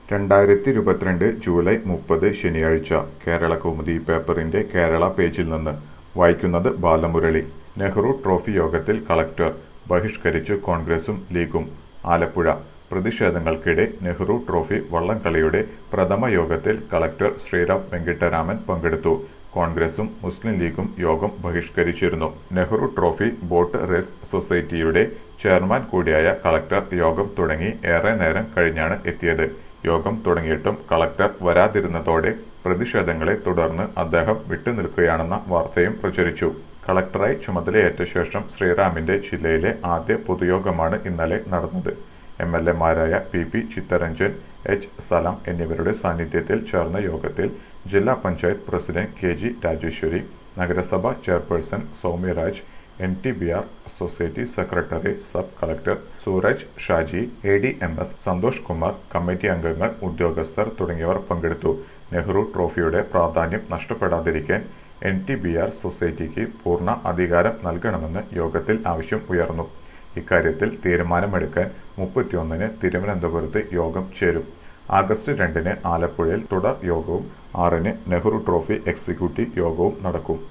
രണ്ടായിരത്തി ഇരുപത്തിരണ്ട് ജൂലൈ മുപ്പത് ശനിയാഴ്ച കേരള കൗമുദി പേപ്പറിന്റെ കേരള പേജിൽ നിന്ന് വായിക്കുന്നത് ബാലമുരളി നെഹ്റു ട്രോഫി യോഗത്തിൽ കളക്ടർ ബഹിഷ്കരിച്ചു കോൺഗ്രസും ലീഗും ആലപ്പുഴ പ്രതിഷേധങ്ങൾക്കിടെ നെഹ്റു ട്രോഫി വള്ളംകളിയുടെ പ്രഥമ യോഗത്തിൽ കളക്ടർ ശ്രീറാം വെങ്കിട്ടരാമൻ പങ്കെടുത്തു കോൺഗ്രസും മുസ്ലിം ലീഗും യോഗം ബഹിഷ്കരിച്ചിരുന്നു നെഹ്റു ട്രോഫി ബോട്ട് റേസ് സൊസൈറ്റിയുടെ ചെയർമാൻ കൂടിയായ കളക്ടർ യോഗം തുടങ്ങി ഏറെ നേരം കഴിഞ്ഞാണ് എത്തിയത് യോഗം തുടങ്ങിയിട്ടും കളക്ടർ വരാതിരുന്നതോടെ പ്രതിഷേധങ്ങളെ തുടർന്ന് അദ്ദേഹം വിട്ടുനിൽക്കുകയാണെന്ന വാർത്തയും പ്രചരിച്ചു കളക്ടറായി ചുമതലയേറ്റ ശേഷം ശ്രീറാമിന്റെ ജില്ലയിലെ ആദ്യ പൊതുയോഗമാണ് ഇന്നലെ നടന്നത് എം എൽ എമാരായ P P Chitharanjan H Salam എന്നിവരുടെ സാന്നിധ്യത്തിൽ ചേർന്ന യോഗത്തിൽ ജില്ലാ panchayat president K G Rajeswari നഗരസഭ chairperson Soumyaraj N T B R society secretary sub collector Sooraj Shaji A D M S Santhosh Kumar committee അംഗങ്ങൾ ഉദ്യോഗസ്ഥർ തുടങ്ങിയവർ പങ്കെടുത്തു നെഹ്റു ട്രോഫിയുടെ പ്രാധാന്യം നഷ്ടപ്പെടാതിരിക്കാൻ എൻ ടി ബി ആർ സൊസൈറ്റിക്ക് പൂർണ്ണ അധികാരം നൽകണമെന്ന് യോഗത്തിൽ ആവശ്യം ഉയർന്നു ഇക്കാര്യത്തിൽ തീരുമാനമെടുക്കാൻ മുപ്പത്തിയൊന്നിന് തിരുവനന്തപുരത്ത് യോഗം ചേരും ആഗസ്റ്റ് രണ്ടിന് ആലപ്പുഴയിൽ തുടർ യോഗവും ആറിന് നെഹ്റു ട്രോഫി എക്സിക്യൂട്ടീവ് യോഗവും നടക്കും